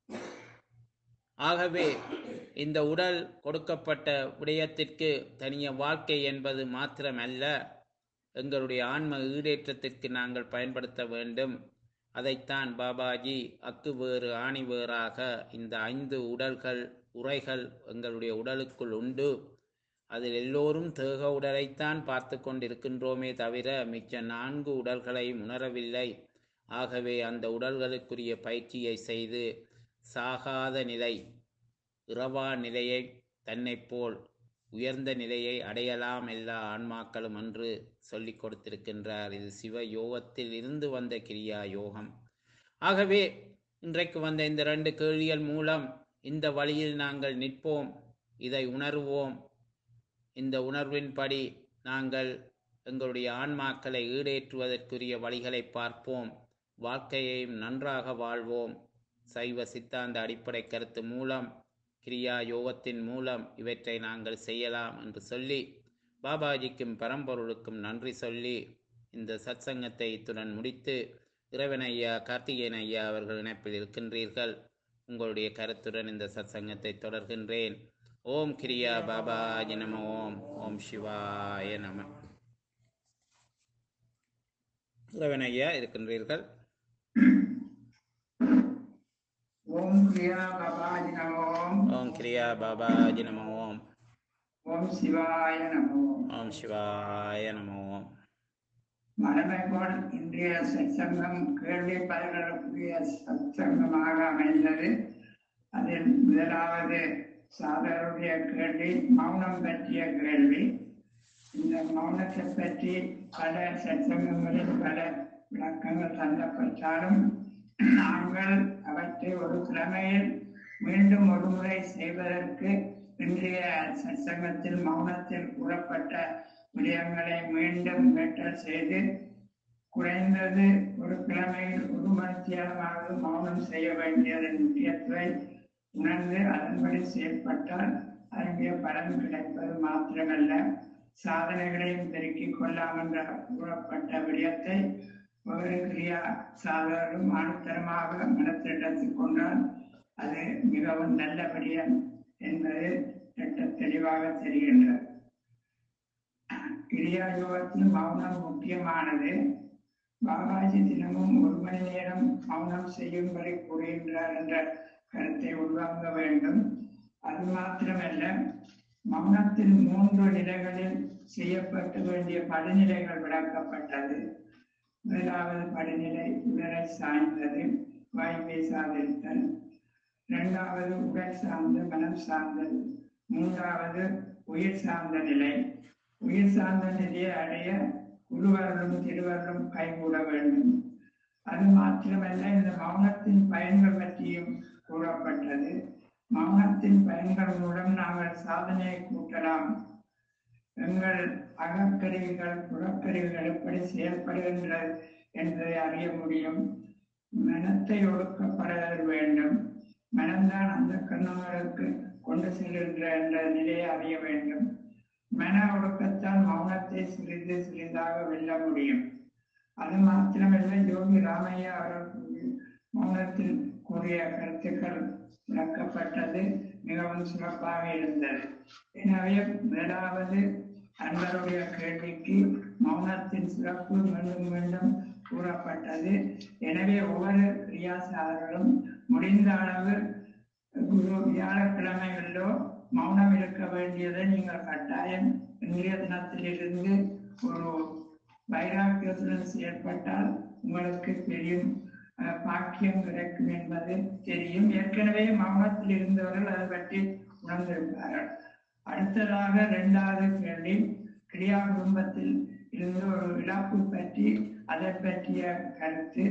ஆகவே இந்த உடல் கொடுக்கப்பட்ட விடயத்திற்கு தனிய வாழ்க்கை என்பது மாத்திரமல்ல எங்களுடைய ஆன்ம ஈடேற்றத்திற்கு நாங்கள் பயன்படுத்த வேண்டும் அதைத்தான் பாபாஜி அக்கு வேறு ஆணி வேறாக இந்த ஐந்து உடல்கள் உரைகள் எங்களுடைய உடலுக்குள் உண்டு அதில் எல்லோரும் தேக உடலைத்தான் பார்த்து கொண்டிருக்கின்றோமே தவிர மிச்ச நான்கு உடல்களையும் உணரவில்லை ஆகவே அந்த உடல்களுக்குரிய பயிற்சியை செய்து சாகாத நிலை இரவா நிலையை தன்னைப் போல் உயர்ந்த நிலையை அடையலாம் எல்லா ஆன்மாக்களும் என்று சொல்லிக் கொடுத்திருக்கின்றார் இது சிவ யோகத்தில் இருந்து வந்த கிரியா யோகம் ஆகவே இன்றைக்கு வந்த இந்த ரெண்டு கேள்விகள் மூலம் இந்த வழியில் நாங்கள் நிற்போம் இதை உணர்வோம் இந்த உணர்வின்படி நாங்கள் எங்களுடைய ஆன்மாக்களை ஈடேற்றுவதற்குரிய வழிகளை பார்ப்போம் வாழ்க்கையையும் நன்றாக வாழ்வோம் சைவ சித்தாந்த அடிப்படை கருத்து மூலம் கிரியா யோகத்தின் மூலம் இவற்றை நாங்கள் செய்யலாம் என்று சொல்லி பாபாஜிக்கும் பரம்பொருளுக்கும் நன்றி சொல்லி இந்த சத்சங்கத்தை இத்துடன் முடித்து இறைவன் ஐயா கார்த்திகேயன் ஐயா அவர்கள் இணைப்பில் இருக்கின்றீர்கள் உங்களுடைய கருத்துடன் இந்த சத்சங்கத்தை தொடர்கின்றேன் ஓம் கிரியா பாபாஜி நம ஓம் ஓம் சிவாய நம இறைவன் ஐயா இருக்கின்றீர்கள் ஓம் கிரியா பாபாஜி நமோம் ஓம் கிரியா பாபாஜி நம ஓம் ஓம் சிவாய நமோம் ஓம் சிவாய நம ஓம் மனமை போல் இன்றைய சத்சங்கம் கேள்வி பதில்களுக்குரிய சத்சங்கமாக அமைந்தது அதில் முதலாவது சாதருடைய கேள்வி மௌனம் பற்றிய கேள்வி இந்த மௌனத்தை பற்றி பல சத்சங்கங்களில் பல விளக்கங்கள் தந்தப்பட்டாலும் நாங்கள் அவற்றை ஒரு கிழமையில் மீண்டும் ஒருமுறை செய்வதற்கு இன்றைய சத்சங்கத்தில் மௌனத்தில் கூறப்பட்ட விடயங்களை மீண்டும் வெட்டல் செய்து குறைந்தது ஒரு கிழமையில் ஒரு மணித்தியாலமாவது மௌனம் செய்ய வேண்டியதன் முக்கியத்துவை உணர்ந்து அதன்படி செயல்பட்டால் அருகிய பலன் கிடைப்பது மாத்திரமல்ல சாதனைகளையும் பெருக்கிக் கொள்ளலாம் என்ற கூறப்பட்ட விடயத்தை ஒவ்வொரு கிரியா சாதகரும் ஆணித்தரமாக மனத்தில் எடுத்துக் கொண்டால் அது மிகவும் நல்ல விடயம் என்பது திட்ட தெளிவாக தெரிகின்றது கிரியா யோகத்தில் மௌனம் முக்கியமானது பாபாஜி தினமும் ஒரு மணி நேரம் மௌனம் செய்யும்படி கூறுகின்றார் என்ற கருத்தை உள்வாங்க வேண்டும் அது மாத்திரமல்ல மௌனத்தில் மூன்று நிலைகளில் செய்யப்பட வேண்டிய படிநிலைகள் விளக்கப்பட்டது முதலாவது படிநிலை உடலை சாய்ந்தது வாய் பேசாதிருத்தல் இரண்டாவது உடல் சார்ந்த மனம் சார்ந்தது மூன்றாவது உயிர் சார்ந்த நிலை உயிர் சார்ந்த நிலையை அடைய குருவர்களும் திருவர்களும் கைகூட வேண்டும் அது மாத்திரமல்ல இந்த மௌனத்தின் பயன்கள் பற்றியும் கூறப்பட்டது மௌனத்தின் பயன்கள் மூலம் நாங்கள் சாதனையை கூட்டலாம் எங்கள் அகக்கருவிகள் புறக்கருவிகள் எப்படி செயல்படுகின்றது என்பதை அறிய முடியும் மனத்தை ஒடுக்கப்பட வேண்டும் மனம்தான் அந்த கண்ணங்களுக்கு கொண்டு செல்கின்ற என்ற நிலையை அறிய வேண்டும் மன ஒடுக்கத்தால் மௌனத்தை சிறிது சிறிதாக வெல்ல முடியும் அது மாத்திரமல்ல யோகி ராமையா அவர்கள் மௌனத்தில் கூறிய கருத்துக்கள் விளக்கப்பட்டது மிகவும் சிறப்பாக இருந்தது எனவே முதலாவது அன்பருடைய கேள்விக்கு மௌனத்தின் சிறப்பு மீண்டும் மீண்டும் கூறப்பட்டது எனவே ஒவ்வொரு கிரியாசாரர்களும் முடிந்த அளவு குரு வியாழக்கிழமைகளிலோ மௌனம் இருக்க வேண்டியதை நீங்கள் கட்டாயம் இன்றைய தினத்திலிருந்து ஒரு வைராக்கியத்துடன் செயல்பட்டால் உங்களுக்கு தெரியும் அஹ், பாக்கியம் கிடைக்கும் என்பது தெரியும் ஏற்கனவே மௌனத்தில் இருந்தவர்கள் அதை பற்றி உணர்ந்திருப்பார்கள் அடுத்ததாக இரண்டாவது கேள்வி கிரியா குடும்பத்தில் இருந்து ஒரு இழப்பு பற்றி அதை பற்றிய கருத்து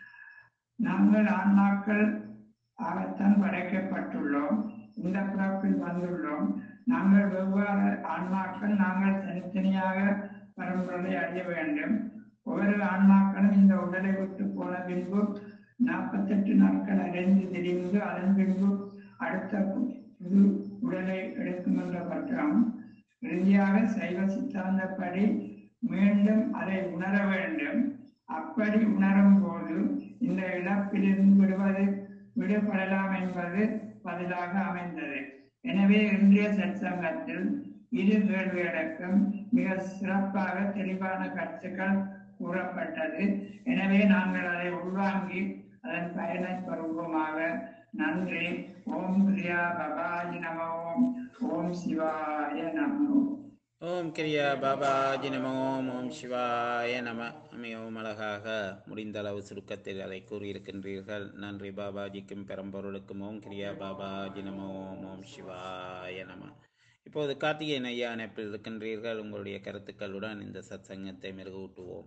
நாங்கள் ஆன்மாக்கள் ஆகத்தான் படைக்கப்பட்டுள்ளோம் இந்த பிறப்பில் வந்துள்ளோம் நாங்கள் வெவ்வேறு ஆன்மாக்கள் நாங்கள் தனித்தனியாக பரம்பரை அடைய வேண்டும் ஒவ்வொரு ஆன்மாக்களும் இந்த உடலை விட்டு போன பின்பு நாற்பத்தெட்டு நாட்கள் அடைந்து திரிந்து அதன் பின்பு அடுத்த புது உடலை எடுக்கும் என்ற பட்டம் இறுதியாக சைவ சித்தாந்தப்படி மீண்டும் அதை உணர வேண்டும் அப்படி உணரும் போது இந்த இழப்பிலிருந்து விடுவது விடுபடலாம் என்பது பதிலாக அமைந்தது எனவே இன்றைய சற்சங்கத்தில் இரு கேள்வியடக்கம் மிக சிறப்பாக தெளிவான கருத்துக்கள் கூறப்பட்டது எனவே நாங்கள் அதை உள்வாங்கி அதன் பயனை பெறுவோமாக நன்றி ஓம் கிரியா பபாஜி நம ஓம் ஓம் சிவாய நமோ ஓம் கிரியா பாபாஜி நம ஓம் ஓம் சிவாய நம மிகவும் அழகாக முடிந்த அளவு சுருக்கத்தில் அதை கூறியிருக்கின்றீர்கள் நன்றி பாபாஜிக்கும் பெரம்பொருளுக்கும் ஓம் கிரியா பாபாஜி நம ஓம் ஓம் சிவாய நம இப்போது கார்த்திகேயன் ஐயா இணைப்பில் இருக்கின்றீர்கள் உங்களுடைய கருத்துக்களுடன் இந்த சத்சங்கத்தை மெருகூட்டுவோம்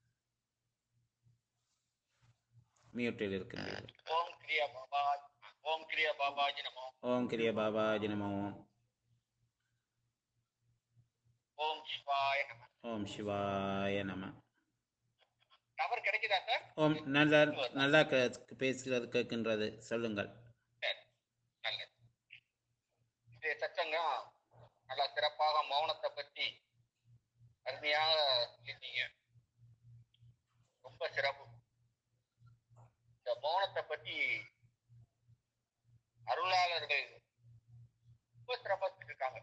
மியூட்டில் இருக்கின்றீர்கள் ஓம் கிரியா பாபா ஓம் கிரியா பாபாஜி நமோ ஓம் கிரியா பாபாஜி நம ஓம் ஓம் சிவாய நம ஓம் சிவாய நம டவர் கிடைக்குதா சார் ஓம் நல்லா நல்லா கே- பேசுகிறது கேட்கின்றது சொல்லுங்கள் நல்லது இது சச்சங்கம் நல்லா சிறப்பாக மௌனத்தை பற்றி அருமையாக சொல்லிட்டீங்க ரொம்ப சிறப்பு இந்த மௌனத்தை பற்றி அருளாளர்கள் ரொம்ப சிறப்பா சொல்லியிருக்காங்க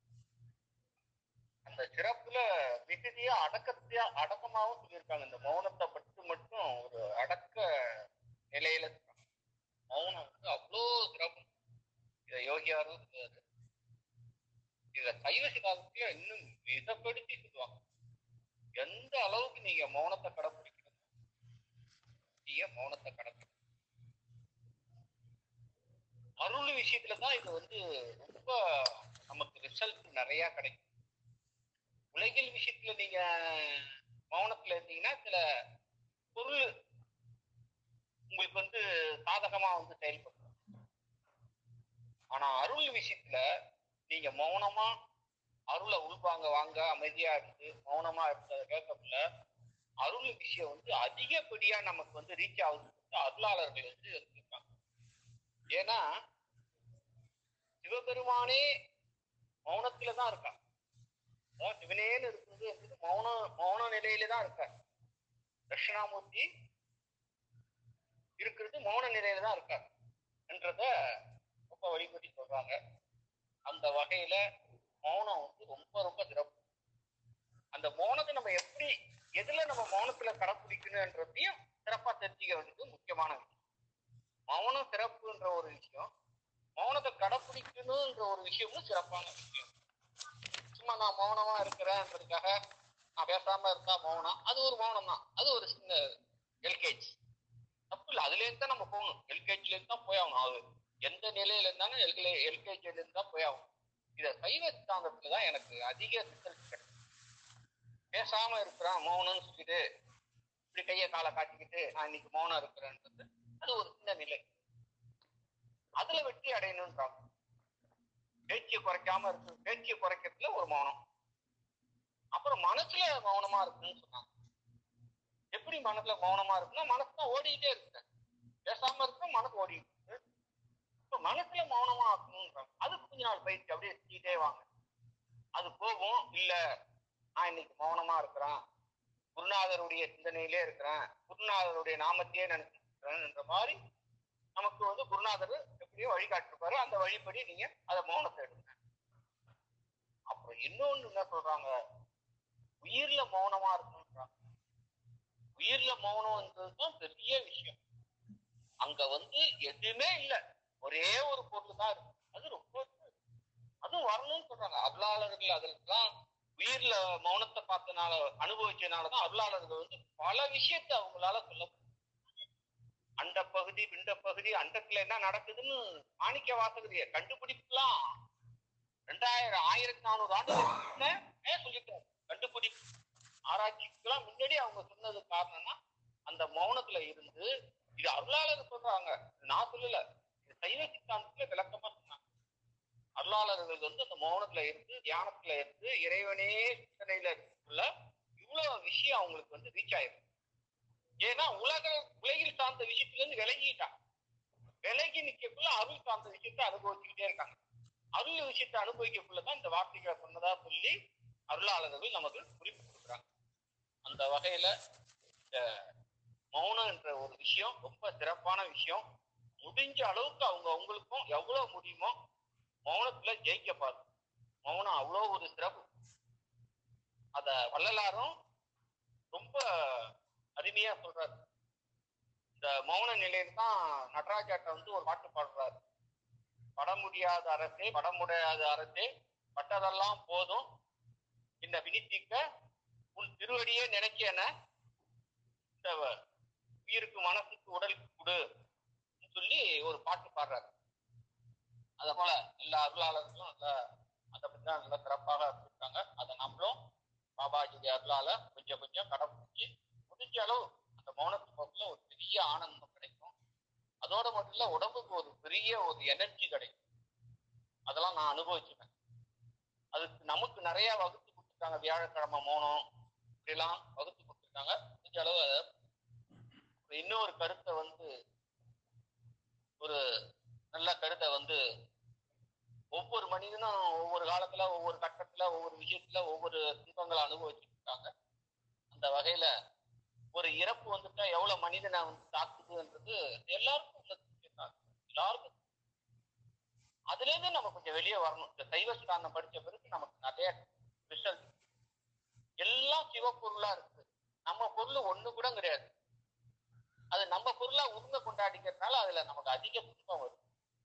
அந்த சிறப்புல மிகுதியா அடக்கத்தையா அடக்கமாவும் சொல்லியிருக்காங்க இந்த மௌனத்தை பற்றி மட்டும் ஒரு அடக்க நிலையில சொல்றாங்க. மௌனம் வந்து அவ்வளோ சிறப்பு இத யோகியாரும் சொல்லுவாரு இத சைவ சிதாந்தத்தையும் இன்னும் மிதப்படுத்தி சொல்லுவாங்க எந்த அளவுக்கு நீங்க மௌனத்தை கடைப்பிடிக்கணும் நீங்க மௌனத்தை கடைப்பிடிக்கணும் அருள் விஷயத்துல தான் இது வந்து ரொம்ப நமக்கு ரிசல்ட் நிறைய கிடைக்கும் உலகில் விஷயத்துல நீங்க மௌனத்துல இருந்தீங்கன்னா சில பொருள் உங்களுக்கு வந்து சாதகமா வந்து செயல்படும் ஆனா அருள் விஷயத்துல நீங்க மௌனமா அருளை உள்வாங்க வாங்க அமைதியா இருந்து மௌனமா இருந்ததை கேட்கக்குள்ள அருள் விஷயம் வந்து அதிகப்படியா நமக்கு வந்து ரீச் ஆகுது அருளாளர்கள் வந்து இருக்காங்க ஏன்னா சிவபெருமானே மௌனத்துல தான் இருக்கா அதாவது சிவனேன்னு இருக்கிறது வந்து மௌன மௌன நிலையில தான் இருக்கார் தட்சிணாமூர்த்தி இருக்கிறது மௌன நிலையில தான் இருக்கார் என்றத ரொம்ப வழிபடி சொல்றாங்க அந்த வகையில மௌனம் வந்து ரொம்ப ரொம்ப சிறப்பு அந்த மௌனத்தை நம்ம எப்படி எதுல நம்ம மௌனத்துல கடைப்பிடிக்கணுன்றதையும் சிறப்பா தெரிஞ்சுக்க வேண்டியது முக்கியமான விஷயம் மௌனம் சிறப்புன்ற ஒரு விஷயம் மௌனத்தை கடைப்பிடிக்கணும்ன்ற ஒரு விஷயமும் சிறப்பான விஷயம் சும்மா நான் மௌனமா இருக்கிறேன்றதுக்காக நான் பேசாம இருந்தா மௌனம் அது ஒரு மௌனம் தான் அது ஒரு சின்ன எல்கேஜி தப்பு இல்லை அதுல இருந்து தான் நம்ம போகணும் எல்கேஜில இருந்து தான் போய் ஆகணும் அது எந்த நிலையில இருந்தாலும் எல்கே எல்கேஜில இருந்து தான் போய் ஆகணும் இத சைவ சித்தாந்தத்துல தான் எனக்கு அதிக ரிசல்ட் கிடைக்கும் பேசாம இருக்கிறான் மௌனம்னு சொல்லிட்டு இப்படி கையை காலை காட்டிக்கிட்டு நான் இன்னைக்கு மௌனம் இருக்கிறேன்றது அது ஒரு சின்ன நிலை அதுல வெற்றி அடையணும்ன்றாங்க பேச்சியை குறைக்காம இருக்கு பேச்சியை குறைக்கிறதுல ஒரு மௌனம் அப்புறம் மனசுல மௌனமா இருக்குன்னு சொன்னாங்க எப்படி மனசுல மௌனமா இருக்குன்னா மனசு தான் ஓடிக்கிட்டே இருக்கு பேசாம இருக்க மனசு ஓடிட்டு இருக்கு இப்ப மனசுல மௌனமா இருக்கணும்ன்றாங்க அது கொஞ்ச நாள் பயிற்சி அப்படியே செஞ்சுட்டே வாங்க அது போகும் இல்ல நான் இன்னைக்கு மௌனமா இருக்கிறேன் குருநாதருடைய சிந்தனையிலே இருக்கிறேன் குருநாதருடைய நாமத்தையே நினைச்சிருக்கிறேன் மாதிரி நமக்கு வந்து குருநாதர் எப்படியோ வழிகாட்டிருப்பாரு அந்த வழிப்படி நீங்க அதை மௌனத்தை எடுங்க அப்புறம் இன்னொன்னு என்ன சொல்றாங்க உயிர்ல மௌனமா இருக்கணும்ன்றாங்க உயிர்ல மௌனம்ன்றதுதான் பெரிய விஷயம் அங்க வந்து எதுவுமே இல்ல ஒரே ஒரு பொருள் தான் இருக்கு அது ரொம்ப அதுவும் வரணும்னு சொல்றாங்க அருளாளர்கள் அதெல்லாம் உயிர்ல மௌனத்தை பார்த்தனால அனுபவிச்சனாலதான் அருளாளர்கள் வந்து பல விஷயத்த அவங்களால சொல்ல முடியும். அண்ட பகுதி பிண்ட பகுதி அண்டத்துல என்ன நடக்குதுன்னு மாணிக்க வாசகரிய கண்டுபிடிப்புலாம் ரெண்டாயிரம் ஆயிரத்தி நானூறு ஆண்டு சொல்லிட்டாரு கண்டுபிடிப்பு ஆராய்ச்சிக்கெல்லாம் முன்னாடி அவங்க சொன்னது காரணம்னா அந்த மௌனத்துல இருந்து இது அருளாளர் சொல்றாங்க நான் சொல்லல இது சைவ சித்தாந்தத்துல விளக்கமா சொன்னாங்க அருளாளர்கள் வந்து அந்த மௌனத்துல இருந்து தியானத்துல இருந்து இறைவனே சிந்தனையில இருக்குள்ள இவ்வளவு விஷயம் அவங்களுக்கு வந்து ரீச் ஆயிருக்கு ஏன்னா உலக உலகில் சார்ந்த விஷயத்துல இருந்து விலகிட்டாங்க விலகி நிக்கக்குள்ள அருள் சார்ந்த விஷயத்தை அனுபவிச்சுக்கிட்டே இருக்காங்க அருள் விஷயத்தை அனுபவிக்கக்குள்ளதான் இந்த வார்த்தைகளை சொன்னதா சொல்லி அருளாளர்கள் நமக்கு குறிப்பு கொடுக்குறாங்க அந்த வகையில இந்த மௌனம் என்ற ஒரு விஷயம் ரொம்ப சிறப்பான விஷயம் முடிஞ்ச அளவுக்கு அவங்க அவங்களுக்கும் எவ்வளவு முடியுமோ மௌனத்துல ஜெயிக்க பாருங்க மௌனம் அவ்வளோ ஒரு சிறப்பு அத வள்ளலாரும் ரொம்ப அருமையா சொல்றாரு இந்த மௌன நிலையில தான் நடராஜாட்ட வந்து ஒரு பாட்டு பாடுறாரு பட முடியாத அரசே பட முடியாத அரசே பட்டதெல்லாம் போதும் இந்த வினித்திக்க உன் திருவடியே நினைச்சேன இந்த உயிருக்கு மனசுக்கு உடலுக்கு கொடு சொல்லி ஒரு பாட்டு பாடுறாரு அத போல எல்லா அருளாளர்களும் நல்ல அதை பத்தி தான் நல்லா சிறப்பாக இருக்காங்க அதை நம்மளும் பாபாஜி அருளால கொஞ்சம் கொஞ்சம் கடைபிடிச்சு முடிஞ்ச அளவு அந்த மௌனத்து போக்குல ஒரு பெரிய ஆனந்தம் கிடைக்கும் அதோட மட்டும் இல்ல உடம்புக்கு ஒரு பெரிய ஒரு எனர்ஜி கிடைக்கும் அதெல்லாம் நான் அனுபவிச்சுட்டேன் அதுக்கு நமக்கு நிறைய வகுத்து கொடுத்துருக்காங்க வியாழக்கிழமை மௌனம் இப்படிலாம் வகுத்து கொடுத்துருக்காங்க முடிஞ்ச அளவு அதை இன்னொரு கருத்தை வந்து ஒரு நல்ல கருத்தை வந்து ஒவ்வொரு மனிதனும் ஒவ்வொரு காலத்துல ஒவ்வொரு கட்டத்துல ஒவ்வொரு விஷயத்துல ஒவ்வொரு துன்பங்களை அனுபவிச்சுட்டு இருக்காங்க அந்த வகையில ஒரு இறப்பு வந்துட்டா எவ்வளவு மனிதனை வந்து தாக்குதுன்றது எல்லாருக்கும் உள்ள விஷயம் தான். எல்லாருக்கும் அதுல இருந்து நம்ம கொஞ்சம் வெளியே வரணும் இந்த சைவ சித்தாந்தம் படிச்ச பிறகு நமக்கு நிறைய ரிசல்ட் எல்லாம் சிவப்பொருளா இருக்கு நம்ம பொருள் ஒண்ணு கூட கிடையாது அது நம்ம பொருளா உரிமை கொண்டாடிக்கிறதுனால அதுல நமக்கு அதிக துன்பம் வரும்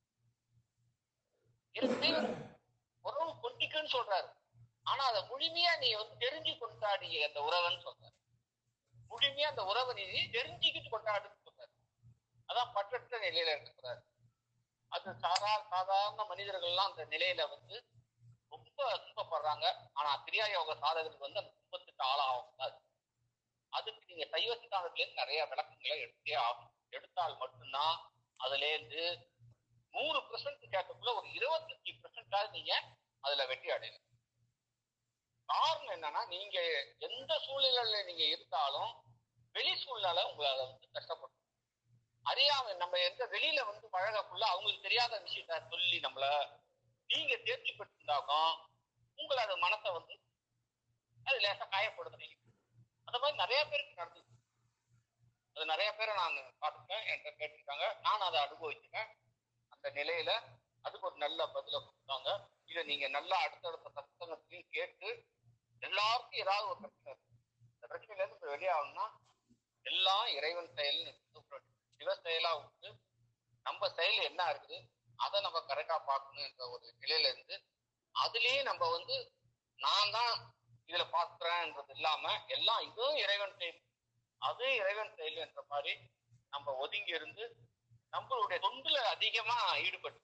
இருக்கு உறவு கொண்டிக்குன்னு சொல்றாரு ஆனா அதை முழுமையா நீ வந்து தெரிஞ்சு கொண்டாடிய அந்த உறவுன்னு சொல்றாரு முழுமையா அந்த உறவை நீ தெரிஞ்சுக்கிட்டு கொண்டாடுன்னு சொல்றாரு அதான் பற்றற்ற நிலையில இருக்கிறாரு அது சாதா சாதாரண மனிதர்கள்லாம் அந்த நிலையில வந்து ரொம்ப துன்பப்படுறாங்க ஆனா கிரியா யோக சாதகர்கள் வந்து அந்த துன்பத்துக்கு ஆளாக கூடாது அதுக்கு நீங்க சைவ சித்தாந்தத்துல இருந்து நிறைய விளக்கங்களை எடுத்தே ஆகும் எடுத்தால் மட்டும்தான் அதுல இருந்து நூறு பெர்சன்ட் கேட்கக்குள்ள ஒரு இருபத்தஞ்சு பெர்சன்டாவது நீங்க அதுல வெற்றி அடையணும் காரணம் என்னன்னா நீங்க எந்த சூழ்நிலையில நீங்க இருந்தாலும் வெளி சூழ்நிலை உங்களை அதை வந்து கஷ்டப்படும் அறியாம நம்ம எந்த வெளியில வந்து பழகக்குள்ள அவங்களுக்கு தெரியாத விஷயத்த சொல்லி நம்மள நீங்க தேர்ச்சி பெற்றிருந்தாக்கும் உங்களை அது மனசை வந்து அது லேசா காயப்படுத்துறீங்க அந்த மாதிரி நிறைய பேருக்கு நடந்தது அது நிறைய பேரை நான் பார்த்துருக்கேன் என்கிட்ட கேட்டிருக்காங்க நான் அதை அனுபவிச்சிருக்கேன் அந்த நிலையில அதுக்கு ஒரு நல்ல பதில கொடுத்தாங்க இதை நீங்க நல்லா அடுத்தடுத்த சத்தங்கத்திலையும் கேட்டு எல்லாருக்கும் ஏதாவது ஒரு பிரச்சனை இருக்கு இந்த பிரச்சனையில இருந்து இப்ப வெளியாகணும்னா எல்லாம் இறைவன் செயல்னு சொல்றோம். சிவ செயலா விட்டு நம்ம செயல் என்ன இருக்குது அதை நம்ம கரெக்டா பார்க்கணுன்ற ஒரு நிலையில இருந்து அதுலயே நம்ம வந்து நான் தான் இதுல பாக்குறேன்றது இல்லாம எல்லாம் இதுவும் இறைவன் செயல் அது இறைவன் செயல் என்ற மாதிரி நம்ம ஒதுங்கி இருந்து நம்மளுடைய தொண்டுல அதிகமா ஈடுபட்டு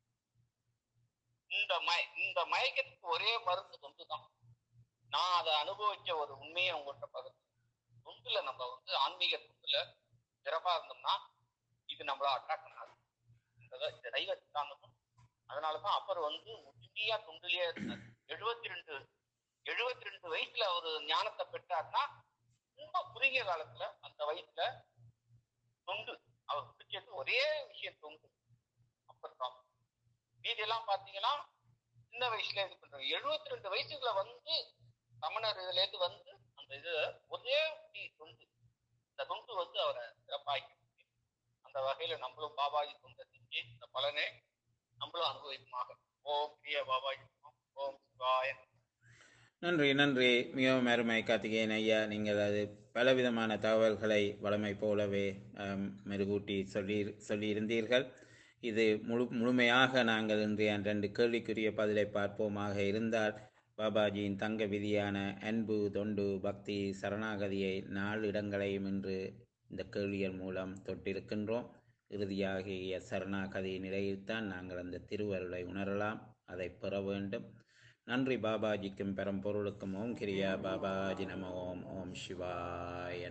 இந்த மய இந்த மயக்கத்துக்கு ஒரே மருந்து தொண்டு தான் நான் அதை அனுபவிச்ச ஒரு உண்மையை உங்கள்கிட்ட பகிர்ந்து தொண்டுல நம்ம வந்து ஆன்மீக தொண்டுல சிறப்பா இருந்தோம்னா இது நம்மள அட்ராக்ட் பண்ணாது இந்த இந்த தெய்வ சித்தாந்தமும் அதனாலதான் அப்பர் வந்து முழுமையா தொண்டுலயே இருந்தார் எழுபத்தி ரெண்டு எழுபத்தி ரெண்டு வயசுல அவர் ஞானத்தை பெற்றார்னா ரொம்ப குறுகிய காலத்துல அந்த வயசுல தொண்டு அவர் பிடிச்சது ஒரே விஷயம் தொண்டு அப்பர் தான் மீதி எல்லாம் பாத்தீங்கன்னா சின்ன வயசுல இது பண்றாங்க எழுபத்தி ரெண்டு வயசுல வந்து சமணர் இதுல இருந்து வந்து அந்த இது ஒரே ஒரு தொண்டு இந்த தொண்டு வந்து அவரை சிறப்பாக்கி அந்த வகையில நம்மளும் பாபாஜி தொண்டை செஞ்சு இந்த பலனை நம்மளும் அனுபவிக்குமாக ஓம் பிரிய பாபாஜி நமः. ஓம் சிவாய நமः. நன்றி நன்றி மிகவும் அருமை கார்த்திகேயன் ஐயா நீங்கள் அது பலவிதமான தகவல்களை வளமை போலவே ஆம், மெருகூட்டி சொல்லி சொல்லியிருந்தீர்கள் இது முழு முழுமையாக நாங்கள் இன்றைய ரெண்டு கேள்விக்குரிய பதிலை பார்ப்போமாக இருந்தால் பாபாஜியின் தங்க விதியான அன்பு தொண்டு பக்தி சரணாகதியை நாலு இடங்களையும் இன்று இந்த கேள்விகள் மூலம் தொட்டிருக்கின்றோம் இறுதியாகிய சரணாகதி நிலையில்தான் நாங்கள் அந்த திருவருளை உணரலாம் அதை பெற வேண்டும் நன்றி பாபாஜிக்கும் பெரும் பொருளுக்கும் ஓம் கிரியா பாபாஜி நம ஓம் ஓம் சிவாய